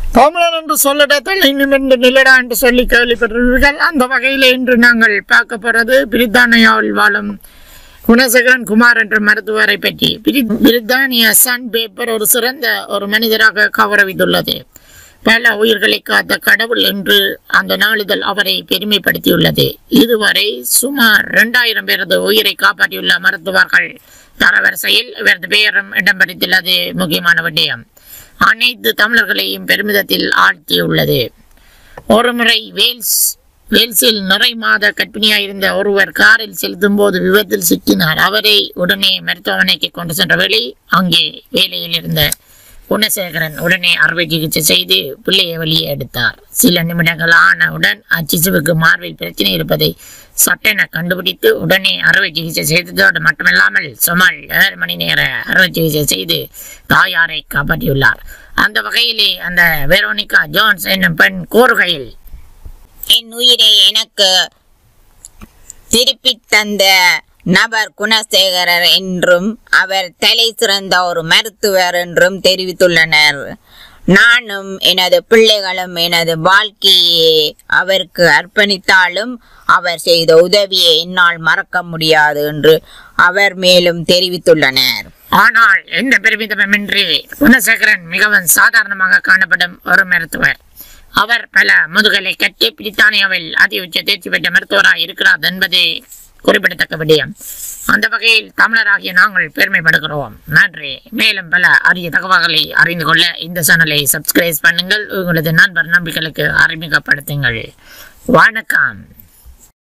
தமிழன் என்று சொல்லிட தலைநிமிர்ந்து நிலடா என்று சொல்லி கேள்விப்பட்டிருப்பீர்கள் அந்த வகையில் இன்று நாங்கள் பார்க்க போறது பிரித்தானியாவில் வாழும் குணசேகரன் குமார் என்ற மருத்துவரை பற்றி பிரி- பிரித்தானிய சன் பேப்பர் ஒரு சிறந்த ஒரு மனிதராக கௌரவித்துள்ளது பல உயிர்களை காத்த கடவுள் என்று அந்த நாளிதழ் அவரை பெருமைப்படுத்தியுள்ளது இதுவரை சுமார் இரண்டாயிரம் பேரது உயிரை காப்பாற்றியுள்ள மருத்துவர்கள் தரவரிசையில் இவரது பெயரும் இடம் பிடித்துள்ளது முக்கியமான விடயம் அனைத்து தமிழர்களையும் பெருமிதத்தில் ஆழ்த்தியுள்ளது ஒருமுறை வேல்ஸ் வேல்ஸில் நிறை மாத கர்ப்பிணியாயிருந்த ஒருவர் காரில் செலுத்தும் போது விபத்தில் சிக்கினார் அவரை உடனே மருத்துவமனைக்கு கொண்டு சென்ற வேளை அங்கே வேலையில் இருந்த குணசேகரன் உடனே அறுவை சிகிச்சை செய்து பிள்ளையை வெளியே எடுத்தார் சில நிமிடங்கள் ஆனவுடன் அச்சிசுவுக்கு மார்பில் பிரச்சனை இருப்பதை சட்டென கண்டுபிடித்து உடனே அறுவை சிகிச்சை செய்ததோடு மட்டுமல்லாமல் சுமார் ஏழு மணி நேர அறுவை சிகிச்சை செய்து தாயாரை காப்பாற்றியுள்ளார் அந்த வகையிலே அந்த வெரோனிகா ஜோன்ஸ் என்னும் பெண் கூறுகையில் என் உயிரை எனக்கு திருப்பித் தந்த நபர் குணசேகரர் என்றும் அவர் தலை சிறந்த ஒரு மருத்துவர் என்றும் தெரிவித்துள்ளனர் நானும் எனது பிள்ளைகளும் எனது வாழ்க்கையை அவருக்கு அர்ப்பணித்தாலும் அவர் செய்த உதவியை என்னால் மறக்க முடியாது என்று அவர் மேலும் தெரிவித்துள்ளனர் ஆனால் எந்த பெருமிதமின்றி குணசேகரன் மிகவும் சாதாரணமாக காணப்படும் ஒரு மருத்துவர் அவர் பல முதுகலை கட்டி பிரித்தானியாவில் அதி உச்ச தேர்ச்சி பெற்ற மருத்துவராக இருக்கிறார் என்பது குறிப்பிடத்தக்க விடயம் அந்த வகையில் தமிழராகிய நாங்கள் பெருமைப்படுகிறோம் நன்றி மேலும் பல அரிய தகவல்களை அறிந்து கொள்ள இந்த சேனலை சப்ஸ்கிரைப் பண்ணுங்கள் உங்களது நண்பர் நம்பிக்கைகளுக்கு அறிமுகப்படுத்துங்கள் வணக்கம்